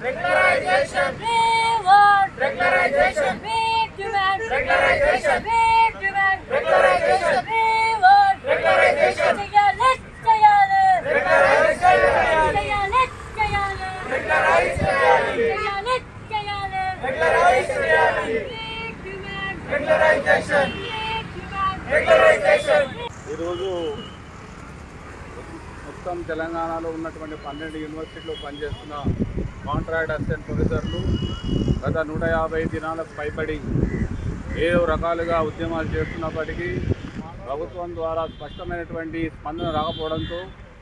Regularization. We want regularization. We demand regularization. We demand regularization. We want regularization. చేయాలి చేయాలి Regularize చేయాలి చేయాలి చేయాలి Regularize చేయాలి చేయాలి చేయాలి Regularize చేయాలి We demand regularization. We demand regularization. ఈరోజు మొత్తం తెలంగాణలో ఉన్నటువంటి పన్నెండు యూనివర్సిటీలో పనిచేస్తున్న కాంట్రాక్ట్ అసిస్టెంట్ ప్రొఫెసర్లు గత నూట యాభై దినాలకు పైబడి ఏదో రకాలుగా ఉద్యమాలు చేస్తున్నప్పటికీ ప్రభుత్వం ద్వారా స్పష్టమైనటువంటి స్పందన రాకపోవడంతో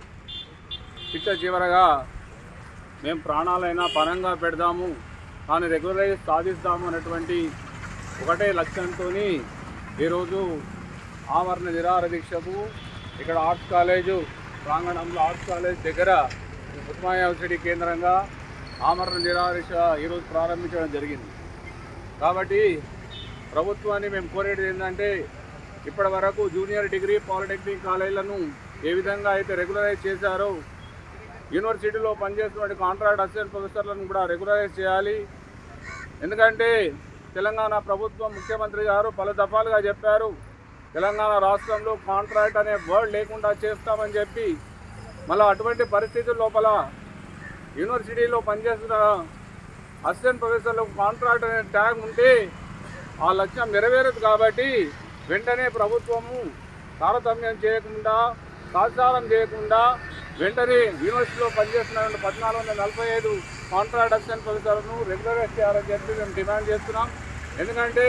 చిట్ట చివరగా మేము ప్రాణాలైనా పరంగా పెడదాము కానీ రెగ్యులరైజ్ సాధిస్తాము అనేటువంటి ఒకటే లక్ష్యంతో ఈరోజు ఆవరణ నిరాహార దీక్షకు ఇక్కడ ఆర్ట్స్ కాలేజు ప్రాంగణంలో ఆర్ట్స్ కాలేజ్ దగ్గర ఉస్మానియా యూనివర్సిటీ కేంద్రంగా ఆమరణ నిరాహార దీక్ష ఈరోజు ప్రారంభించడం జరిగింది కాబట్టి ప్రభుత్వాన్ని మేము కోరేది ఏంటంటే ఇప్పటి వరకు జూనియర్ డిగ్రీ పాలిటెక్నిక్ కాలేజీలను ఏ విధంగా అయితే రెగ్యులరైజ్ చేశారో యూనివర్సిటీలో పనిచేస్తున్న కాంట్రాక్ట్ అసిస్టెంట్ ప్రొఫెసర్లను కూడా రెగ్యులరైజ్ చేయాలి ఎందుకంటే తెలంగాణ ప్రభుత్వం ముఖ్యమంత్రి గారు పలు దఫాలుగా చెప్పారు తెలంగాణ రాష్ట్రంలో కాంట్రాక్ట్ అనే వర్డ్ లేకుండా చేస్తామని చెప్పి మళ్ళీ అటువంటి పరిస్థితుల లోపల యూనివర్సిటీలో పనిచేస్తున్న అసిస్టెంట్ ప్రొఫెసర్లకు కాంట్రాక్ట్ అనే ట్యాగ్ ఉంటే ఆ లక్ష్యం నెరవేరదు కాబట్టి వెంటనే ప్రభుత్వము తారతమ్యం చేయకుండా తాత్సారం చేయకుండా వెంటనే యూనివర్సిటీలో పనిచేస్తున్న పద్నాలుగు వందల నలభై ఐదు కాంట్రాక్ట్ అసిస్టెంట్ ప్రొఫెసర్లను రెగ్యులరైజ్ చేయాలని చెప్పి మేము డిమాండ్ చేస్తున్నాం ఎందుకంటే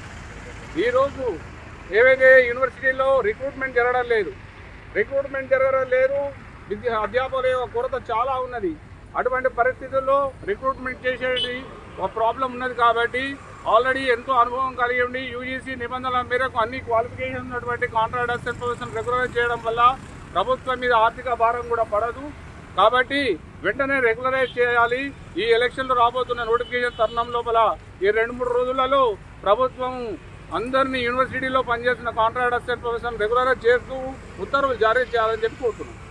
ఈరోజు ఏవైతే యూనివర్సిటీలో రిక్రూట్మెంట్ జరగడం లేదు రిక్రూట్మెంట్ జరగడం లేదు విద్య అధ్యాపకుల యొక్క కొరత చాలా ఉన్నది అటువంటి పరిస్థితుల్లో రిక్రూట్మెంట్ చేసేది ఒక ప్రాబ్లం ఉన్నది కాబట్టి ఆల్రెడీ ఎంతో అనుభవం కలిగి ఉండి యూజీసీ నిబంధనల మేరకు అన్ని క్వాలిఫికేషన్ ఉన్నటువంటి కాంట్రాక్ట్ అసిస్టెంట్ ప్రొఫెషన్ రెగ్యులరైజ్ చేయడం వల్ల ప్రభుత్వం మీద ఆర్థిక భారం కూడా పడదు కాబట్టి వెంటనే రెగ్యులరైజ్ చేయాలి ఈ ఎలక్షన్లో రాబోతున్న నోటిఫికేషన్ తరుణం లోపల ఈ రెండు మూడు రోజులలో ప్రభుత్వం అందరినీ యూనివర్సిటీలో పనిచేస్తున్న కాంట్రాక్ట్ అసిస్టెంట్ ప్రొఫెషన్ రెగ్యులరైజ్ చేస్తూ ఉత్తర్వులు జారీ చేయాలని చెప్పి కోరుతున్నాం